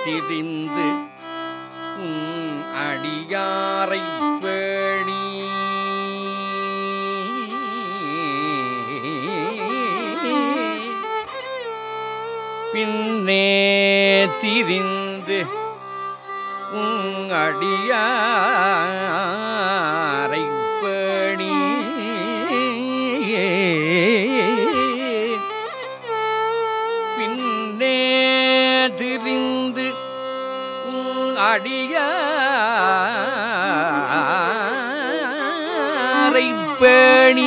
திரிந்து உன் அடியாரை பேணி பின்னே திரிந்து உன் அடியாரை பேணி பின்னே திரிந்து உன் அடியாரை பேணி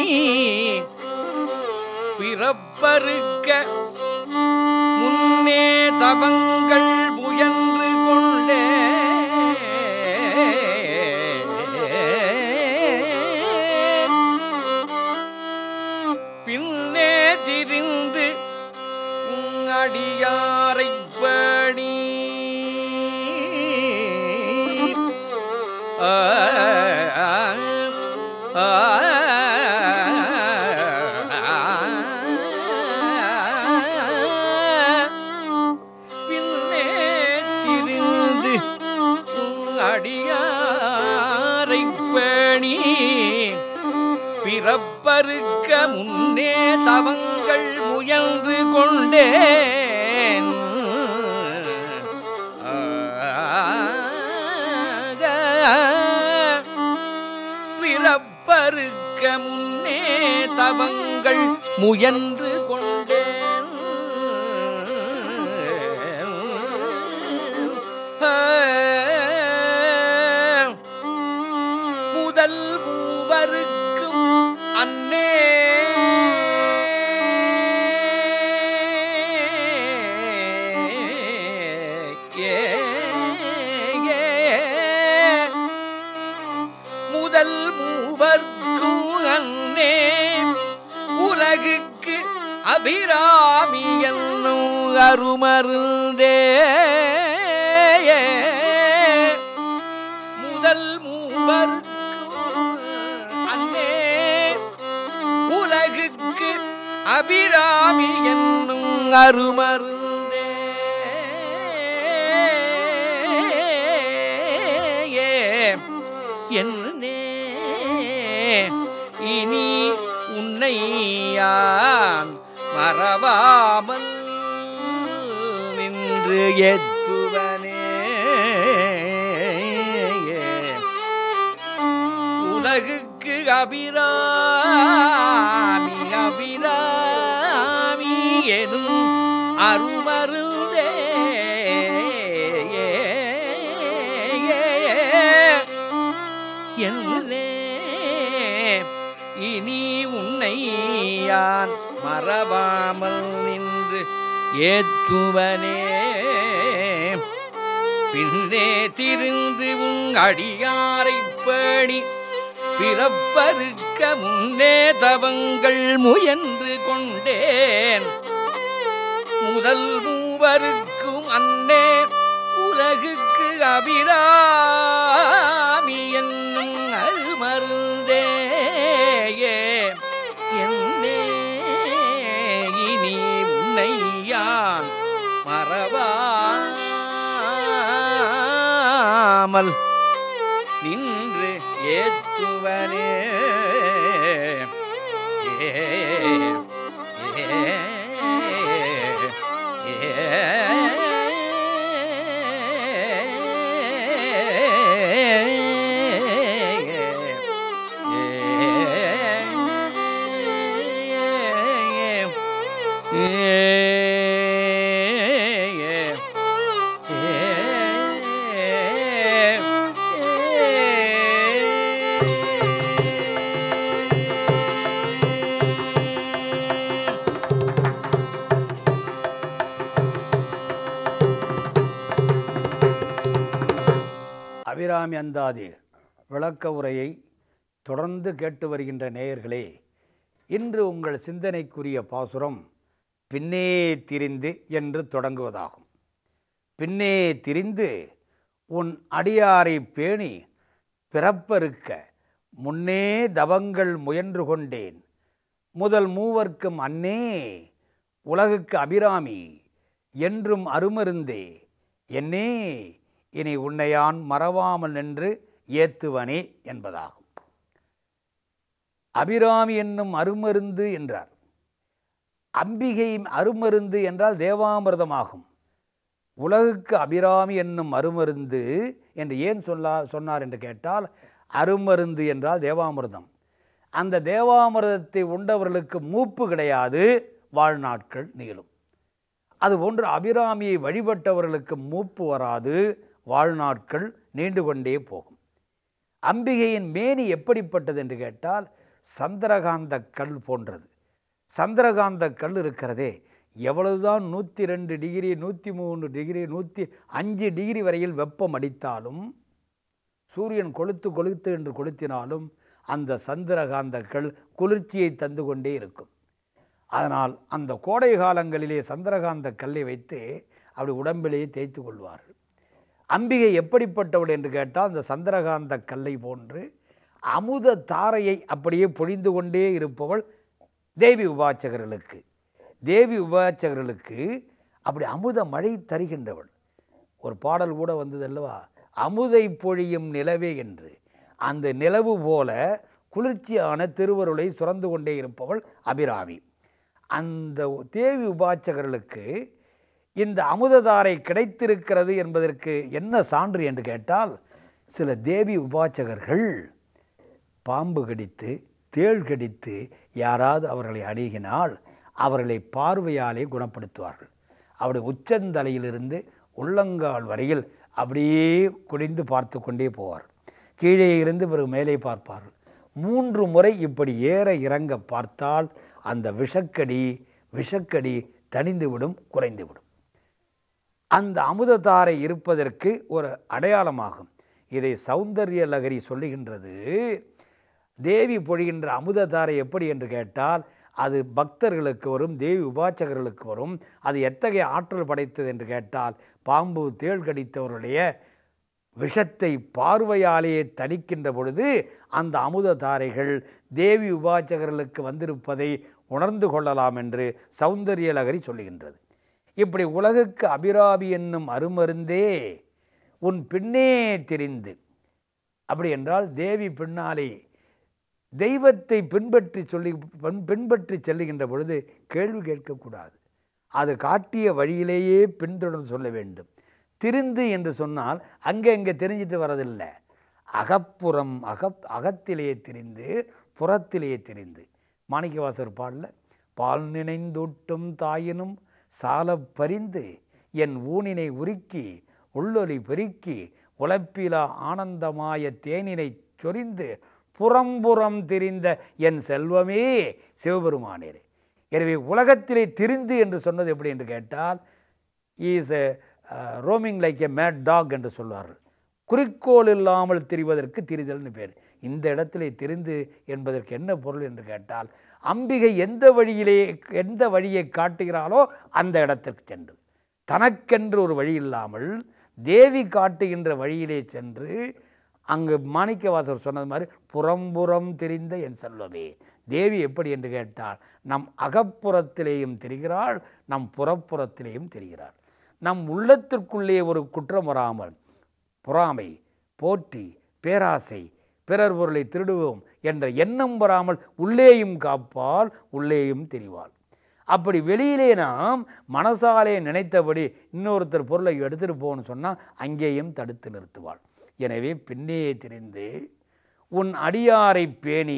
பிறப்பறுக்க முன்னே தவங்கள் முயன்று கொண்டே பின்னே திரிந்து உன் அடியாரை பணி ஆ ஆ பின்னே திரிந்து உன் அடியாரை பணி பிறப்பறுக்க முன்னே தவங்கள் முயன்று கொண்டேன் ஆக, பிறப்பறுக்க முன்னே தவங்கள் முயன்று கொண்டேன் முதல் மூவருக்கும் அன்னே ஏ, ஏ. முதல் மூவர்க்கும் அன்னே உலகுக்கு அபிராமி என்னும் அருமருந்தே முதல் மூவர்க்கும் அன்னே உலகுக்கு அபிராமி என்னும் அருமருந்தே என்னே இனி உன்னை யான் மறவாமல் நின்று எத்துவனே உலகுக்கு அபிராமி அபிராமி எனும் அருமருதே என்னே இனி உன்னை யான் மறவாமல் நின்று ஏத்துவனே பின்னே திரிந்து உன் அடியாரை பேணி பிறப்பறுக்க முன்னே தவங்கள் முயன்று கொண்டேன் முதல் மூவருக்கும் அன்னே உலகுக்கு அபிராமி என்னும் அருமருந்தே என்னே இனி உன்னை யான் மறவாமல் நின்று ஏத்துவனே ஏ அபிராமி அந்தாதி விளக்க உரையை தொடர்ந்து கேட்டு வருகின்ற நேயர்களே இன்று உங்கள் சிந்தனைக்குரிய பாசுரம் பின்னே திரிந்து என்று தொடங்குவதாகும் பின்னே திரிந்து உன் அடியாரை பேணி பிறப்பறுக்க முன்னே தவங்கள் முயன்று கொண்டேன் முதல் மூவர்க்கும் அன்னே உலகுக்கு அபிராமி என்றும் அருமருந்தே என்னே இனி உன்னையான் மறவாமல் நின்று ஏத்துவனே என்பதாகும் அபிராமி என்னும் அருமருந்து என்றார் அம்பிகை அருமருந்து என்றால் தேவாமிர்தமாகும் உலகுக்கு அபிராமி என்னும் அருமருந்து என்று ஏன் சொல்லா சொன்னார் என்று கேட்டால் அருமருந்து என்றால் தேவாமிர்தம் அந்த தேவாமிர்தத்தை உண்டவர்களுக்கு மூப்பு கிடையாது வாழ்நாட்கள் நீளும் அதுபோன்று அபிராமியை வழிபட்டவர்களுக்கு மூப்பு வராது வாழ்நாட்கள் நீண்டு கொண்டே போகும் அம்பிகையின் மேனி எப்படிப்பட்டது என்று கேட்டால் சந்திரகாந்த கல் போன்றது சந்திரகாந்த கல் இருக்கிறதே எவ்வளவுதான் நூற்றி ரெண்டு டிகிரி நூற்றி மூணு டிகிரி நூற்றி அஞ்சு டிகிரி வரையில் வெப்பம் அடித்தாலும் சூரியன் கொளுத்து கொளுத்து என்று கொளுத்தினாலும் அந்த சந்திரகாந்த கல் குளிர்ச்சியை தந்து கொண்டே இருக்கும் அதனால் அந்த கோடை காலங்களிலே சந்திரகாந்த கல்லை வைத்து அப்படி உடம்பிலேயே தேய்த்து கொள்வார்கள் அம்பிகை எப்படிப்பட்டவள் என்று கேட்டால் அந்த சந்திரகாந்த கல்லை போன்று அமுத தாரையை அப்படியே பொழிந்து கொண்டே இருப்பவள் தேவி உபாச்சகர்களுக்கு தேவி உபாச்சகர்களுக்கு அப்படி அமுத மழை தருகின்றவள் ஒரு பாடல் கூட வந்தது அல்லவா அமுதை பொழியும் நிலவே என்று அந்த நிலவு போல குளிர்ச்சியான திருவருளை சுரந்து கொண்டே இருப்பவள் அபிராமி அந்த தேவி உபாச்சகர்களுக்கு இந்த அமுததாரை கிடைத்திருக்கிறது என்பதற்கு என்ன சான்று என்று கேட்டால் சில தேவி உபாச்சகர்கள் பாம்பு கடித்து தேள் கடித்து யாராவது அவர்களை அணுகினால் அவர்களை பார்வையாலே குணப்படுத்துவார்கள் அப்படி உச்சந்தலையிலிருந்து உள்ளங்கால் வரையில் அப்படியே குடிந்து பார்த்து கொண்டே போவார் கீழே இருந்து பிறகு மேலே பார்ப்பார்கள் மூன்று முறை இப்படி ஏற இறங்க பார்த்தால் அந்த விஷக்கடி விஷக்கடி தணிந்துவிடும் குறைந்துவிடும் அந்த அமுதத்தாரை இருப்பதற்கு ஒரு அடையாளமாகும் இதை சௌந்தர்ய லகரி சொல்லுகின்றது தேவி பொழிகின்ற அமுதத்தாரை எப்படி என்று கேட்டால் அது பக்தர்களுக்கு வரும் தேவி உபாச்சகர்களுக்கு வரும் அது எத்தகைய ஆற்றல் படைத்தது என்று கேட்டால் பாம்பு தேள் கடித்தவருடைய விஷத்தை பார்வையாலேயே தணிக்கின்ற பொழுது அந்த அமுத தாரைகள் தேவி உபாச்சகர்களுக்கு வந்திருப்பதை உணர்ந்து கொள்ளலாம் என்று சௌந்தர்ய லகரி சொல்லுகின்றது இப்படி உலகுக்கு அபிராபி என்னும் அருமருந்தே உன் பின்னே தெரிந்து அப்படி என்றால் தேவி பின்னாலே தெய்வத்தை பின்பற்றி சொல்லி பின்- பின்பற்றி செல்லுகின்ற பொழுது கேள்வி கேட்கக்கூடாது அது காட்டிய வழியிலேயே பின்தொடர்ந்து சொல்ல வேண்டும் திருந்து என்று சொன்னால் அங்கே இங்கே தெரிஞ்சிட்டு வரதில்லை அகப்புறம் அகப் அகத்திலே திரிந்து புறத்திலே திரிந்து மாணிக்கவாசர் பாடல பால் நினைந்தூட்டும் தாயினும் சாலப் பரிந்து என் ஊனினை உருக்கி உள்ளொலி பெருக்கி உழப்பிலா ஆனந்தமாய தேனினை சொரிந்து புறம்புறம் திரிந்த என் செல்வமே சிவபெருமானேரே எனவே உலகத்திலே திரிந்து என்று சொன்னது எப்படி என்று கேட்டால் is a roaming like a mad dog என்று சொல்வார்கள் குறிக்கோள் இல்லாமல் திரிவதற்கு திரிதல்னு பேர் இந்த இடத்திலே திரிந்து என்பதற்கு என்ன பொருள் என்று கேட்டால் அம்பிகை எந்த வழியிலே எந்த வழியை காட்டுகிறாளோ அந்த இடத்திற்கு சென்று தனக்கென்று ஒரு வழி இல்லாமல் தேவி காட்டுகின்ற வழியிலே சென்று அங்கு மாணிக்கவாசர் சொன்னது மாதிரி புறம்புறம் தெரிந்த என் செல்வமே தேவி எப்படி என்று கேட்டால் நம் அகப்புறத்திலேயும் தெரிகிறாள் நம் புறப்புறத்திலேயும் தெரிகிறாள் நம் உள்ளத்திற்குள்ளே ஒரு குற்றம் வராமல் பொறாமை போற்றி பேராசை பிறர் பொருளை திருடுவோம் என்ற எண்ணம் வராமல் உள்ளேயும் காப்பால் உள்ளேயும் தெரிவாள் அப்படி வெளியிலே நாம் மனசாலே நினைத்தபடி இன்னொருத்தர் பொருளை எடுத்துட்டு போகணும்னு சொன்னால் அங்கேயும் தடுத்து நிறுத்துவாள் எனவே பின்னே தெரிந்து உன் அடியாரை பேணி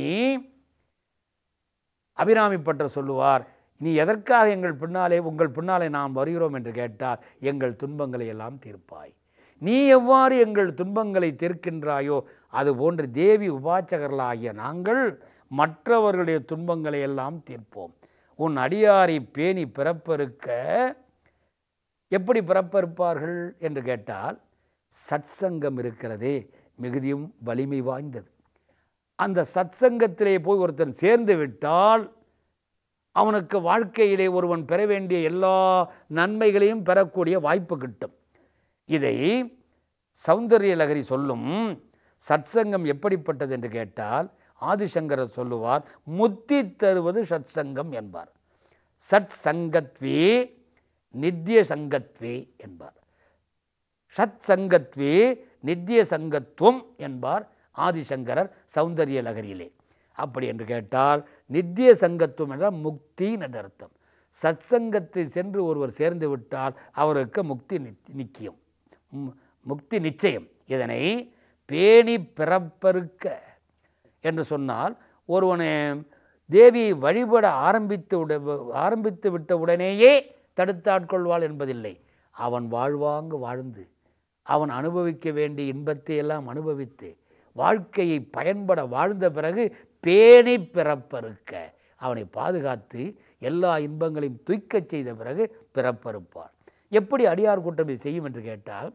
அபிராமி பற்ற சொல்லுவார் நீ எதற்காக எங்கள் பின்னாலே உங்கள் பின்னாலே நாம் வருகிறோம் என்று கேட்டால் எங்கள் துன்பங்களை எல்லாம் தீர்ப்பாய் நீ எவ்வாறு எங்கள் துன்பங்களை தீர்க்கின்றாயோ அதுபோன்று தேவி உபாச்சகர்களாகிய நாங்கள் மற்றவர்களுடைய துன்பங்களை எல்லாம் தீர்ப்போம் உன் அடியாரை பேணி பிறப்பெருக்க எப்படி பிறப்பெருப்பார்கள் என்று கேட்டால் சத்சங்கம் இருக்கிறதே மிகுதியும் வலிமை வாய்ந்தது அந்த சத்சங்கத்திலே போய் ஒருத்தன் சேர்ந்து விட்டால் அவனுக்கு வாழ்க்கையிலே ஒருவன் பெற வேண்டிய எல்லா நன்மைகளையும் பெறக்கூடிய வாய்ப்பு கிட்டும் இதை சௌந்தர்ய லகரி சொல்லும் சத்சங்கம் எப்படிப்பட்டது என்று கேட்டால் ஆதிசங்கரர் சொல்லுவார் முத்தி தருவது சத்சங்கம் என்பார் சத் சங்கத்வே நித்திய சங்கத்வே என்பார் சத் சங்கத்வே நித்திய சங்கத்துவம் என்பார் ஆதிசங்கரர் சௌந்தரிய லகரியிலே அப்படி என்று கேட்டால் நித்திய சங்கத்துவம் என்றால் முக்தி என்ற அர்த்தம் சத் சங்கத்தை சென்று ஒருவர் சேர்ந்து விட்டால் அவருக்கு முக்தி நித்- நிச்சயம் ம், முக்தி நிச்சயம் இதனை பேணி பிறப்பறுக்க என்று சொன்னால் ஒருவனை தேவியை வழிபட ஆரம்பித்து விட ஆரம்பித்து விட்ட உடனேயே தடுத்தாட்கொள்வாள் என்பதில்லை அவன் வாழ்வாங்கு வாழ்ந்து அவன் அனுபவிக்க வேண்டிய இன்பத்தை எல்லாம் அனுபவித்து வாழ்க்கையை பயன்பட வாழ்ந்த பிறகு பேணி பிறப்பறுக்க அவனை பாதுகாத்து எல்லா இன்பங்களையும் துய்க்கச் செய்த பிறகு பிறப்பறுப்பான் எப்படி அடியார் கூட்டம் இதை செய்யும் என்று கேட்டால்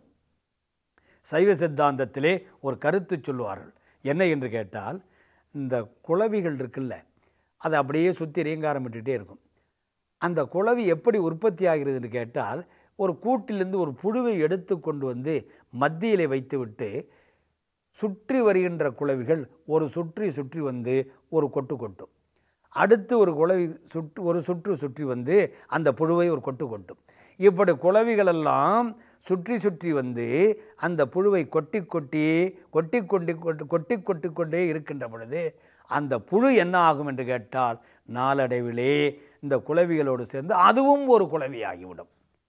சைவ சித்தாந்தத்திலே ஒரு கருத்து சொல்லுவார்கள் என்ன என்று கேட்டால் இந்த குளவிகள் இருக்குல்ல அது அப்படியே சுற்றி ரீங்காரமிட்டுட்டே இருக்கும் அந்த குளவி எப்படி உற்பத்தி ஆகிறதுன்னு கேட்டால் ஒரு கூட்டிலிருந்து ஒரு புழுவை எடுத்து கொண்டு வந்து மத்தியிலே வைத்துவிட்டு சுற்றி வருகின்ற குளவிகள் ஒரு சுற்றி சுற்றி வந்து ஒரு கொட்டு கொட்டும் அடுத்து ஒரு குளவி சுற்று ஒரு சுற்று சுற்றி வந்து அந்த புழுவை ஒரு கொட்டு கொட்டும் இப்படி குளவிகளெல்லாம் சுற்றி சுற்றி வந்து அந்த புழுவை கொட்டி கொட்டி கொட்டி கொண்டி கொட்டி கொட்டி கொட்டி கொண்டே இருக்கின்ற பொழுது அந்த புழு என்ன ஆகும் என்று கேட்டால் நாளடைவிலே இந்த குளவிகளோடு சேர்ந்து அதுவும் ஒரு குளவியாகிவிடும்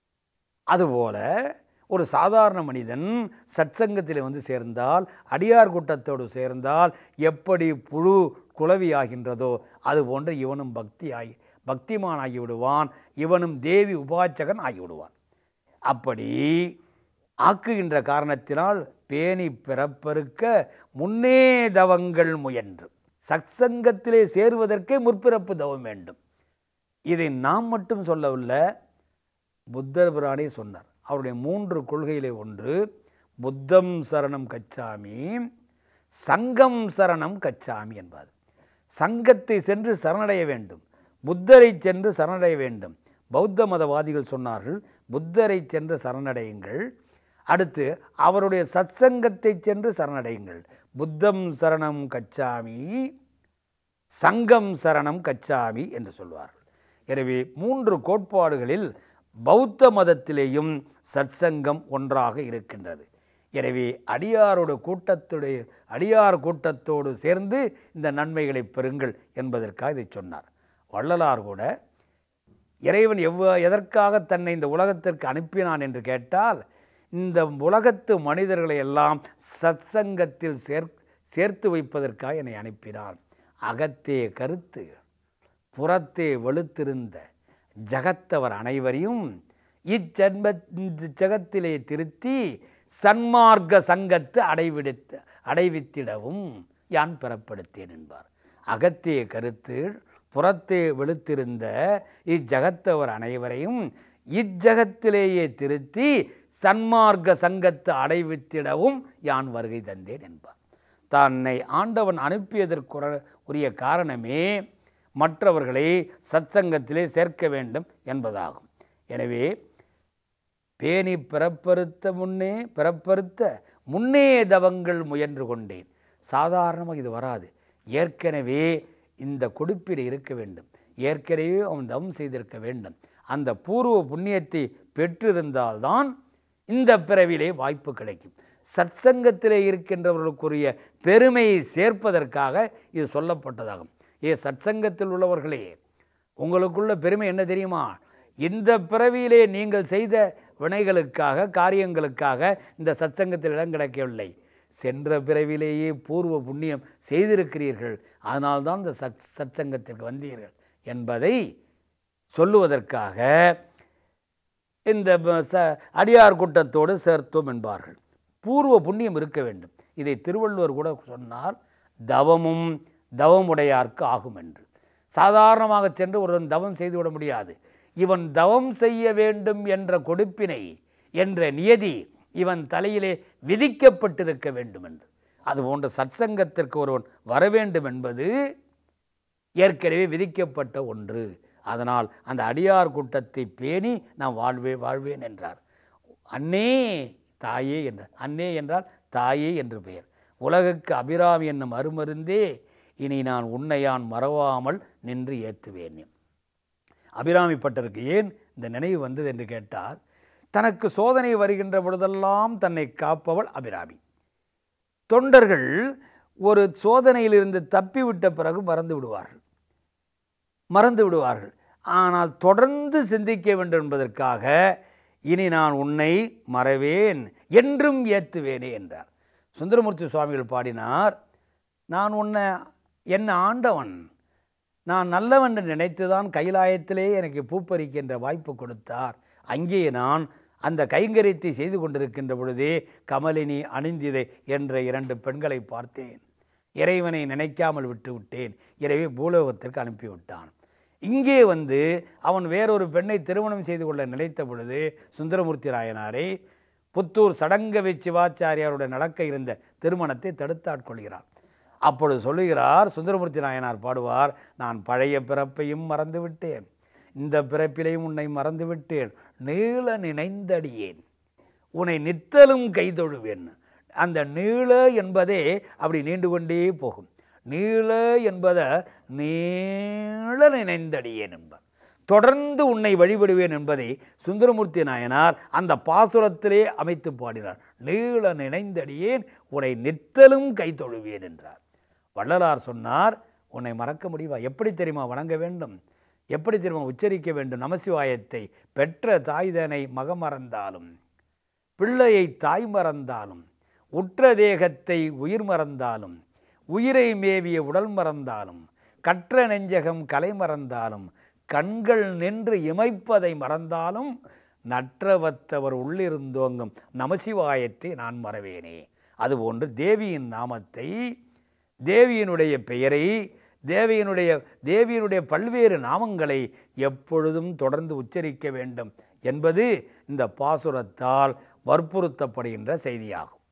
அதுபோல ஒரு சாதாரண மனிதன் சத்சங்கத்தில் வந்து சேர்ந்தால் அடியார் கூட்டத்தோடு சேர்ந்தால் எப்படி புழு குளவியாகின்றதோ அதுபோன்று இவனும் பக்தி ஆகி பக்திமான் ஆகிவிடுவான் இவனும் தேவி உபாச்சகன் ஆகிவிடுவான் அப்படி ஆக்குகின்ற காரணத்தினால் பேணி பிறப்பறுக்க முன்னே தவங்கள் முயன்று சத்சங்கத்திலே சேருவதற்கே முற்பிறப்பு தவம் வேண்டும் இதை நாம் மட்டும் சொல்லவில்லை புத்தர் பிரானே சொன்னார் அவருடைய மூன்று கொள்கையிலே ஒன்று புத்தம் சரணம் கச்சாமி சங்கம் சரணம் கச்சாமி என்பது சங்கத்தை சென்று சரணடைய வேண்டும் புத்தரை சென்று சரணடைய வேண்டும் பௌத்த மதவாதிகள் சொன்னார்கள் புத்தரை சென்று சரணடையுங்கள் அடுத்து அவருடைய சத்சங்கத்தை சென்று சரணடையுங்கள் புத்தம் சரணம் கச்சாமி சங்கம் சரணம் கச்சாமி என்று சொல்வார்கள் எனவே மூன்று கோட்பாடுகளில் பௌத்த மதத்திலேயும் சத்சங்கம் ஒன்றாக இருக்கின்றது எனவே அடியாரோட கூட்டத்துடைய அடியார் கூட்டத்தோடு சேர்ந்து இந்த நன்மைகளை பெறுங்கள் என்பதற்காக இதை சொன்னார் வள்ளலார் கூட இறைவன் எவ்வ எதற்காக தன்னை இந்த உலகத்திற்கு அனுப்பினான் என்று கேட்டால் இந்த உலகத்து மனிதர்களை எல்லாம் சத்சங்கத்தில் சேர் சேர்த்து வைப்பதற்காக என்னை அனுப்பினான் அகத்தே கருத்து புறத்தே வெளுத்திருந்த ஜகத்தவர் அனைவரையும் இச்சென்ம இந்த ஜகத்திலே திருத்தி சன்மார்க்க சங்கத்து அடைவிடுத்து அடைவித்திடவும் யான் பெறப்படுத்தேன் என்பார் அகத்தே கருத்து புறத்தே வெளுத்திருந்த இச்சகத்தவர் அனைவரையும் இச்சகத்திலேயே திருத்தி சன்மார்க்க சங்கத்து அடைவித்திடவும் யான் வருகை தந்தேன் என்பார் தன்னை ஆண்டவன் அனுப்பியதற்கு உரிய காரணமே மற்றவர்களை சத்சங்கத்திலே சேர்க்க வேண்டும் என்பதாகும் எனவே பேணி பிறப்பறுத்த முன்னே பிறப்பறுத்த முன்னே தவங்கள் முயன்று கொண்டேன் சாதாரணமாக இது வராது ஏற்கனவே இந்த கொடுப்பில் இருக்க வேண்டும் ஏற்கனவே அவன் தவம் செய்திருக்க வேண்டும் அந்த பூர்வ புண்ணியத்தை பெற்றிருந்தால்தான் இந்த பிறவிலே வாய்ப்பு கிடைக்கும் சத்சங்கத்திலே இருக்கின்றவர்களுக்குரிய பெருமையை சேர்ப்பதற்காக இது சொல்லப்பட்டதாகும் ஏ சத்சங்கத்தில் உள்ளவர்களே உங்களுக்குள்ள பெருமை என்ன தெரியுமா இந்த பிறவியிலே நீங்கள் செய்த வினைகளுக்காக காரியங்களுக்காக இந்த சத்சங்கத்தில் இடம் கிடைக்கவில்லை சென்ற பிறவிலேயே பூர்வ புண்ணியம் செய்திருக்கிறீர்கள் அதனால்தான் இந்த சத் சத்சங்கத்திற்கு வந்தீர்கள் என்பதை சொல்லுவதற்காக இந்த ப- ச அடியார் கூட்டத்தோடு சேர்த்தோம் என்பார்கள் பூர்வ புண்ணியம் இருக்க வேண்டும் இதை திருவள்ளுவர் கூட சொன்னார் தவமும் தவமுடையார்க்கு ஆகும் என்று சாதாரணமாக சென்று ஒருவன் தவம் செய்துவிட முடியாது இவன் தவம் செய்ய வேண்டும் என்ற கொடுப்பினை என்ற நியதி இவன் தலையிலே விதிக்கப்பட்டிருக்க வேண்டும் என்று அதுபோன்ற சத்சங்கத்திற்கு ஒருவன் வர வேண்டும் என்பது ஏற்கனவே விதிக்கப்பட்ட ஒன்று அதனால் அந்த அடியார் கூட்டத்தை பேணி நான் வாழ்வே வாழ்வேன் என்றார் அன்னே தாயே என்றார் அன்னே என்றால் தாயே என்று பெயர் உலகுக்கு அபிராமி என்னும் அருமருந்தே இனி நான் உன்னையான் மறவாமல் நின்று ஏத்துவேன் அபிராமி பட்டருக்கு ஏன் இந்த நினைவு வந்தது என்று கேட்டால் தனக்கு சோதனை வருகின்ற பொழுதெல்லாம் தன்னை காப்பவள் அபிராமி தொண்டர்கள் ஒரு சோதனையிலிருந்து தப்பிவிட்ட பிறகு மறந்து விடுவார்கள் மறந்து விடுவார்கள் ஆனால் தொடர்ந்து சிந்திக்க வேண்டும் என்பதற்காக இனி நான் உன்னை மறவேன் என்றும் ஏத்துவேனே என்றார் சுந்தரமூர்த்தி சுவாமிகள் பாடினார் நான் உன்னை என்ன ஆண்டவன் நான் நல்லவன் என்று நினைத்துதான் கைலாயத்திலே எனக்கு பூப்பறிக்கின்ற வாய்ப்பு கொடுத்தார் அங்கே நான் அந்த கைங்கரியத்தை செய்து கொண்டிருக்கின்ற பொழுதே கமலினி அணிந்திதை என்ற இரண்டு பெண்களை பார்த்தேன் இறைவனை நினைக்காமல் விட்டு விட்டேன் எனவே பூலோகத்திற்கு அனுப்பிவிட்டான் இங்கே வந்து அவன் வேறொரு பெண்ணை திருமணம் செய்து கொள்ள நினைத்த பொழுது சுந்தரமூர்த்தி நாயனாரை புத்தூர் சடங்கவி சிவாச்சாரியாருடைய நடக்க இருந்த திருமணத்தை தடுத்தாட்கொள்கிறான் அப்பொழுது சொல்லுகிறார் சுந்தரமூர்த்தி நாயனார் பாடுவார் நான் பழைய பிறப்பையும் மறந்து விட்டேன் இந்த பிறப்பிலையும் உன்னை மறந்து விட்டேன் நீள நினைந்தடியேன் உன்னை நித்தலும் கைதொழுவேன் அந்த நீள என்பதே அப்படி நீண்டு கொண்டே போகும் நீள என்பதை நீள நினைந்தடியேன் என்பார் தொடர்ந்து உன்னை வழிபடுவேன் என்பதை சுந்தரமூர்த்தி நாயனார் அந்த பாசுரத்திலே அமைத்து பாடினார் நீள நினைந்தடியேன் உன்னை நித்தலும் கைதொழுவேன் என்றார் வள்ளலார் சொன்னார் உன்னை மறக்க முடியுமா எப்படி தெரியுமா வணங்க வேண்டும் எப்படி தெரியுமா உச்சரிக்க வேண்டும் நமசிவாயத்தை பெற்ற தாய்தனை மகமறந்தாலும் பிள்ளையை தாய் மறந்தாலும் உற்ற தேகத்தை உயிர் மறந்தாலும் உயிரை மேவிய உடல் மறந்தாலும் கற்ற நெஞ்சகம் கலை மறந்தாலும் கண்கள் நின்று இமைப்பதை மறந்தாலும் நற்றவத்தவர் உள்ளிருந்தோங்கும் நமசிவாயத்தை நான் மறவேனே அதுபோன்று தேவியின் நாமத்தை தேவியினுடைய பெயரை தேவியினுடைய தேவியினுடைய பல்வேறு நாமங்களை எப்பொழுதும் தொடர்ந்து உச்சரிக்க வேண்டும் என்பது இந்த பாசுரத்தால் வற்புறுத்தப்படுகின்ற செய்தியாகும்